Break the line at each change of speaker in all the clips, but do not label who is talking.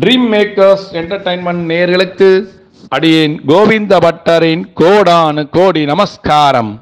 dream makers entertainment நேர்களுக்கு அடியேன் கோவிந்த பட்டரின் கோடானு கோடி நமஸ்காரம்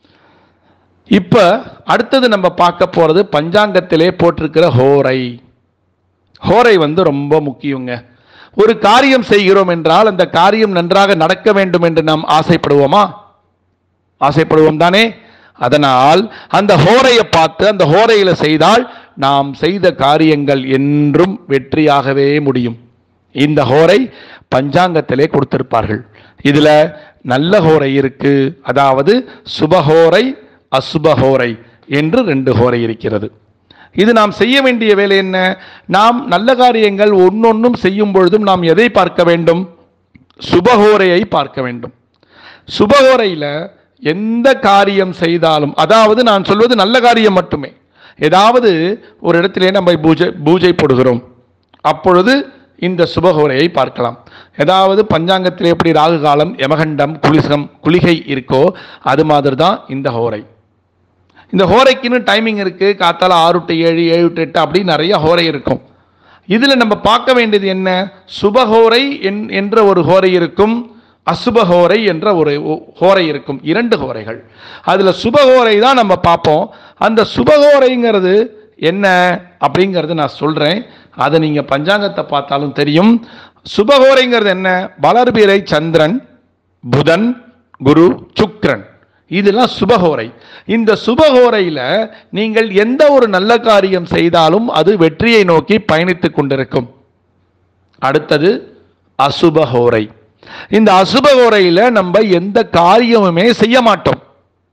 இப்ப அடுத்தது நம்ம பார்க்க போறது பஞ்சாங்கத்திலே போட்டிருக்கிற ஹோரை ஹோரை வந்து ரொம்ப முக்கியங்க ஒரு காரியம் செய்கிறோம் என்றால் அந்த காரியம் நன்றாக நடக்க வேண்டும் என்று நாம் ஆசைப்படுவோமா ஆசைப்படுவோம் தானே அதனால் அந்த ஹோரையை பார்த்து அந்த ஹோரையில செய்தால் நாம் செய்த காரியங்கள் என்றும் வெற்றியாகவே முடியும் இந்த ஹோரை பஞ்சாங்கத்திலே கொடுத்திருப்பார்கள் இதுல நல்ல ஹோரை இருக்கு அதாவது சுபஹோரை அசுபஹோரை என்று ரெண்டு ஹோரை இருக்கிறது இது நாம் செய்ய வேண்டிய வேலை என்ன நாம் நல்ல காரியங்கள் ஒன்னொன்னும் செய்யும் பொழுதும் நாம் எதை பார்க்க வேண்டும் சுபஹோரையை பார்க்க வேண்டும் சுபஹோரையில எந்த காரியம் செய்தாலும் அதாவது நான் சொல்வது நல்ல காரியம் மட்டுமே ஏதாவது ஒரு இடத்திலே நம்ம பூஜை பூஜை போடுகிறோம் அப்பொழுது இந்த சுபஹோரையை பார்க்கலாம் ஏதாவது பஞ்சாங்கத்தில் எப்படி ராகு காலம் யமகண்டம் குளிசம் குளிகை இருக்கோ அது மாதிரி தான் இந்த ஹோரை இந்த ஹோரைக்குன்னு டைமிங் இருக்கு காத்தால ஆறு டு ஏழு ஏழு டு எட்டு அப்படி நிறைய ஹோரை இருக்கும் இதுல நம்ம பார்க்க வேண்டியது என்ன சுபஹோரை என்- என்ற ஒரு ஹோரை இருக்கும் அசுபஹோரை என்ற ஒரு ஒ- ஹோரை இருக்கும் இரண்டு ஹோரைகள் அதுல சுபஹோரை தான் நம்ம பார்ப்போம் அந்த சுபஹோரைங்கிறது என்ன அப்படிங்கிறது நான் சொல்றேன் அதை நீங்க பஞ்சாங்கத்தை பார்த்தாலும் தெரியும் சுபஹோரைங்கிறது என்ன வளர்பிறை சந்திரன் புதன் குரு சுக்கிரன் இதெல்லாம் சுபஹோரை இந்த சுபஹோரையில நீங்கள் எந்த ஒரு நல்ல காரியம் செய்தாலும் அது வெற்றியை நோக்கி பயணித்துக் கொண்டிருக்கும் அடுத்தது அசுபஹோரை இந்த அசுபஹோரையில நம்ம எந்த காரியமுமே செய்ய மாட்டோம்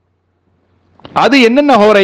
அது என்னென்ன ஹோரை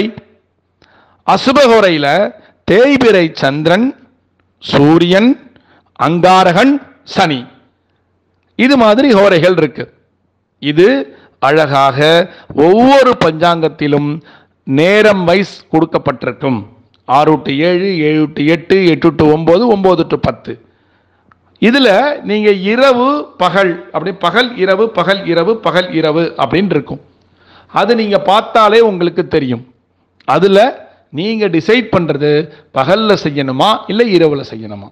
அசுபஹோரையில தேய்பிறை சந்திரன் சூரியன் அங்காரகன் சனி இது மாதிரி ஹோரைகள் இருக்கு இது அழகாக ஒவ்வொரு பஞ்சாங்கத்திலும் நேரம் வைஸ் கொடுக்கப்பட்டிருக்கும் ஆறு டு ஏழு ஏழு டு எட்டு எட்டு டு ஒன்பது ஒன்பது டு பத்து இதுல நீங்க இரவு பகல் அப்படி பகல் இரவு பகல் இரவு பகல் இரவு அப்படின்னு இருக்கும் அது நீங்க பார்த்தாலே உங்களுக்கு தெரியும் அதுல நீங்க டிசைட் பண்றது பகல்ல செய்யணுமா இல்லை இரவுல செய்யணுமா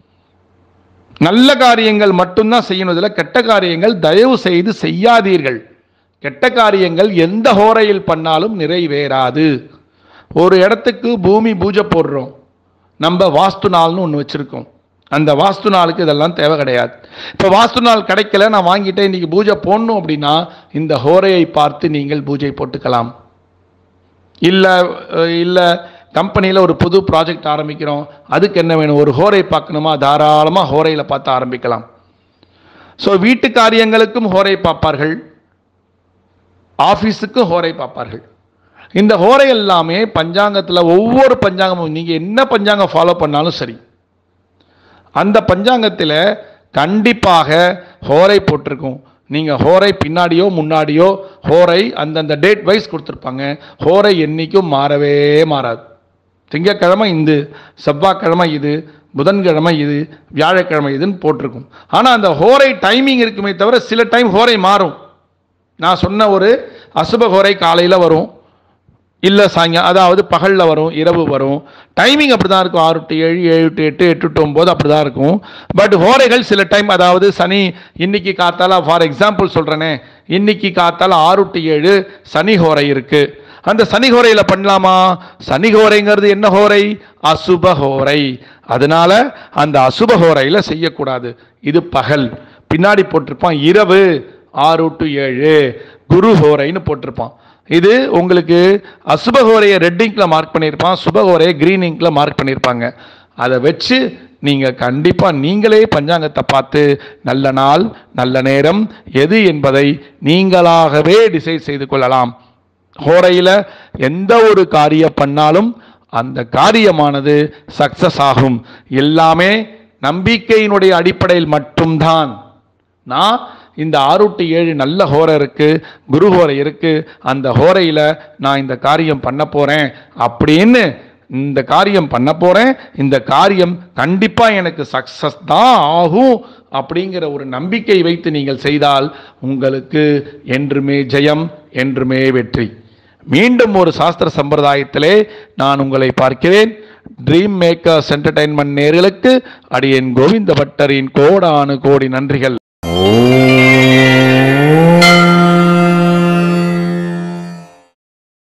நல்ல காரியங்கள் மட்டும்தான் செய்யணும் இதுல கெட்ட காரியங்கள் தயவு செய்து செய்யாதீர்கள் கெட்ட காரியங்கள் எந்த ஹோரையில் பண்ணாலும் நிறைவேறாது ஒரு இடத்துக்கு பூமி பூஜை போடுறோம் நம்ம வாஸ்து நாள்னு ஒன்று வச்சிருக்கோம் அந்த வாஸ்து நாளுக்கு இதெல்லாம் தேவை கிடையாது இப்போ வாஸ்து நாள் கிடைக்கல நான் வாங்கிட்டேன் இன்னைக்கு பூஜை போடணும் அப்படின்னா இந்த ஹோரையை பார்த்து நீங்கள் பூஜை போட்டுக்கலாம் இல்லை இல்லை கம்பெனியில் ஒரு புது ப்ராஜெக்ட் ஆரம்பிக்கிறோம் அதுக்கு என்ன வேணும் ஒரு ஹோரை பார்க்கணுமா தாராளமாக ஹோரையில் பார்த்து ஆரம்பிக்கலாம் ஸோ வீட்டு காரியங்களுக்கும் ஹோரை பார்ப்பார்கள் ஆஃபீஸுக்கும் ஹோரை பார்ப்பார்கள் இந்த ஹோரை எல்லாமே பஞ்சாங்கத்தில் ஒவ்வொரு பஞ்சாங்கமும் நீங்கள் என்ன பஞ்சாங்கம் ஃபாலோ பண்ணாலும் சரி அந்த பஞ்சாங்கத்தில் கண்டிப்பாக ஹோரை போட்டிருக்கும் நீங்கள் ஹோரை பின்னாடியோ முன்னாடியோ ஹோரை அந்தந்த டேட் வைஸ் கொடுத்துருப்பாங்க ஹோரை என்னைக்கும் மாறவே மாறாது திங்கட்கிழமை இது செவ்வாய்க்கிழமை இது புதன்கிழமை இது வியாழக்கிழமை இதுன்னு போட்டிருக்கும் ஆனால் அந்த ஹோரை டைமிங் இருக்குமே தவிர சில டைம் ஹோரை மாறும் நான் சொன்ன ஒரு அசுப ஹோரை காலையில் வரும் இல்லை சாயங்காலம் அதாவது பகலில் வரும் இரவு வரும் டைமிங் அப்படி தான் இருக்கும் ஆறு டு ஏழு ஏழு டு எட்டு எட்டு டு ஒம்பது அப்படி தான் இருக்கும் பட் ஹோரைகள் சில டைம் அதாவது சனி இன்னைக்கு காத்தால ஃபார் எக்ஸாம்பிள் சொல்கிறேனே இன்னைக்கு காத்தால ஆறு டு ஏழு சனி ஹோரை இருக்கு அந்த சனி ஹோரையில பண்ணலாமா சனி ஹோரைங்கிறது என்ன ஹோரை அசுப ஹோரை அதனால அந்த அசுப ஹோரையில செய்யக்கூடாது இது பகல் பின்னாடி போட்டிருப்பான் இரவு ஆறு டு ஏழு குரு ஹோரைன்னு போட்டிருப்பான் இது உங்களுக்கு அசுபகோரையை ரெட் இங்க்ல மார்க் பண்ணியிருப்பான் சுபகோரையை கிரீன் இங்க்ல மார்க் பண்ணியிருப்பாங்க அதை வச்சு நீங்கள் கண்டிப்பாக நீங்களே பஞ்சாங்கத்தை பார்த்து நல்ல நாள் நல்ல நேரம் எது என்பதை நீங்களாகவே டிசைட் செய்து கொள்ளலாம் ஹோரையில் எந்த ஒரு காரியம் பண்ணாலும் அந்த காரியமானது சக்சஸ் ஆகும் எல்லாமே நம்பிக்கையினுடைய அடிப்படையில் மட்டும்தான் நான் இந்த ஆறு டு ஏழு நல்ல ஹோரை இருக்கு குரு ஹோரை இருக்கு அந்த ஹோரையில் நான் இந்த காரியம் பண்ண போறேன் அப்படின்னு இந்த காரியம் பண்ண போறேன் இந்த காரியம் கண்டிப்பா எனக்கு சக்சஸ் தான் ஆகும் அப்படிங்கிற ஒரு நம்பிக்கை வைத்து நீங்கள் செய்தால் உங்களுக்கு என்றுமே ஜெயம் என்றுமே வெற்றி மீண்டும் ஒரு சாஸ்திர சம்பிரதாயத்திலே நான் உங்களை பார்க்கிறேன் ட்ரீம் மேக்கர்ஸ் என்டர்டைன்மெண்ட் நேர்களுக்கு அடியேன் கோவிந்த பட்டரின் கோடானு கோடி நன்றிகள்
ஓம்